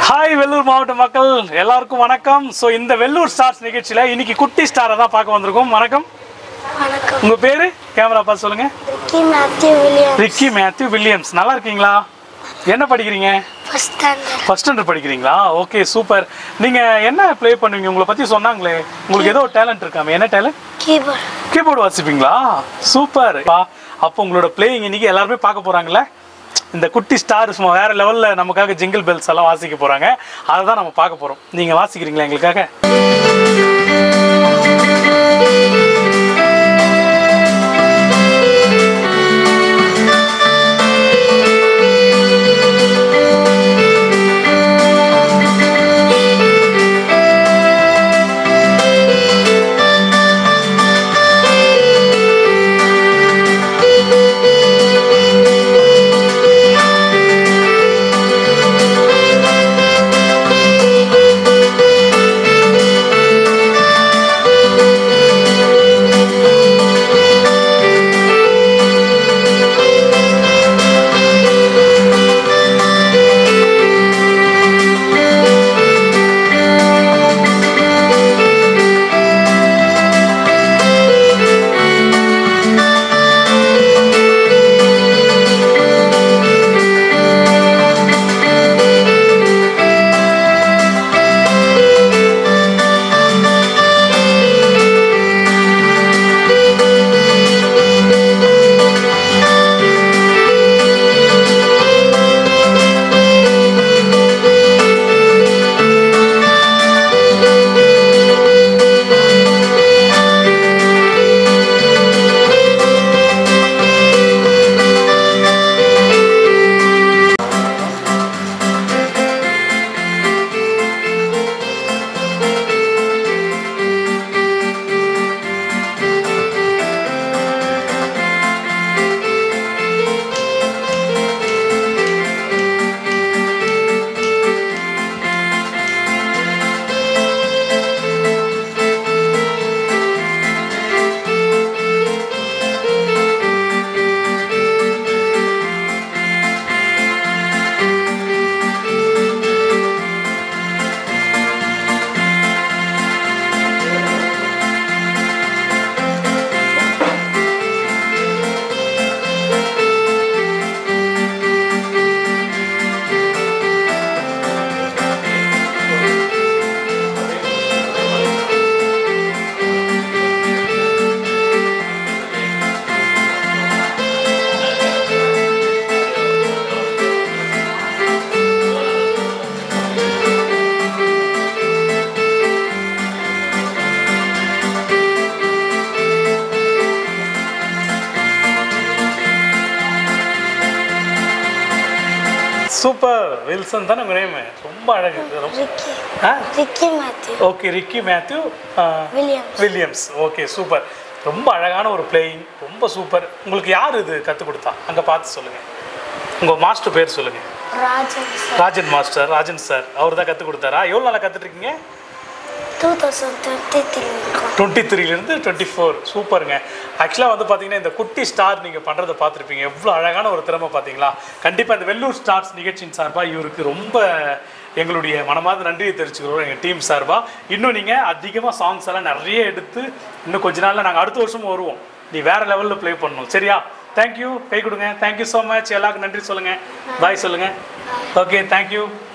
hi Vellur மாவட்ட மக்கள் எல்லாருக்கும் வணக்கம் ஸோ இந்த வெள்ளூர் ஸ்டார்ஸ் நிகழ்ச்சியில் இன்னைக்கு குட்டி ஸ்டாரை தான் பார்க்க வந்திருக்கோம் வணக்கம் வணக்கம் உங்க பேரு கேமரா பார்த்து சொல்லுங்க Ricky Matthew William Ricky Matthew Williams நல்லா இருக்கீங்களா என்ன படிக்கிறீங்க ஃபர்ஸ்ட் ஸ்டாண்டர்ட் ஃபர்ஸ்ட் ஸ்டாண்டர்ட் படிக்கிறீங்களா ஓகே சூப்பர் நீங்க என்ன ப்ளே பண்ணுவீங்க உங்களை பத்தி சொன்னாங்களே உங்களுக்கு ஏதோ டேலண்ட் இருக்காமே என்ன டேலண்ட் கீபோர்ட் கீபோர்டு வாசிப்பீங்களா சூப்பர் அப்போ உங்களோட பிளேயிங் இன்னைக்கு எல்லாருமே பார்க்க போறாங்களே இந்த குட்டி ஸ்டார் சும்மா வேற லெவல்ல நமக்காக ஜிங்கிள் பெல்ஸ் எல்லாம் வாசிக்க போறாங்க அதை தான் நம்ம பார்க்க போறோம் நீங்க வாசிக்கிறீங்களா எங்களுக்காக சூப்பர் வில்சன் தானே உங்க நேம் ரொம்ப அழகு ரொம்ப ரிக்கி ஆ Ricky Matthew okay Ricky Matthew William Williams okay super ரொம்ப அழகான ஒரு பிளேயிங் ரொம்ப சூப்பர் உங்களுக்கு யார் இது கற்றுக் கொடுத்தா அங்கே பார்த்து சொல்லுங்கள் உங்கள் மாஸ்டர் பேர் சொல்லுங்கள் Rajan sir Rajan master Rajan sir அவர் தான் கற்றுக் கொடுத்தாரா எவ்வளோ நாளாக கற்றுட்ருக்கீங்க டூ தௌசண்ட் டுவெண்ட்டி த்ரீ இருக்கும் டுவெண்ட்டி த்ரீலேருந்து டுவெண்ட்டி ஃபோர் சூப்பருங்க ஆக்சுவலாக வந்து பார்த்தீங்கன்னா இந்த குட்டி ஸ்டார் நீங்கள் பண்ணுறதை பார்த்துருப்பீங்க எவ்வளோ அழகான ஒரு திறமை பார்த்தீங்களா கண்டிப்பாக இந்த வெள்ளூர் ஸ்டார்ஸ் நிகழ்ச்சியின் சார்பாக இவருக்கு ரொம்ப எங்களுடைய மனமார்ந்த நன்றியை தெரிவிச்சுக்கிறோம் எங்கள் டீம் சார்பாக இன்னும் நீங்கள் அதிகமாக சாங்ஸ் எல்லாம் நிறைய எடுத்து இன்னும் கொஞ்ச நாளில் நாங்கள் அடுத்த வருஷமும் வருவோம் நீ வேறு லெவலில் ப்ளே பண்ணணும் சரியா தேங்க்யூ கை கொடுங்க தேங்க்யூ ஸோ மச் எல்லாருக்கும் நன்றி சொல்லுங்கள் பாய் சொல்லுங்கள் ஓகே தேங்க்யூ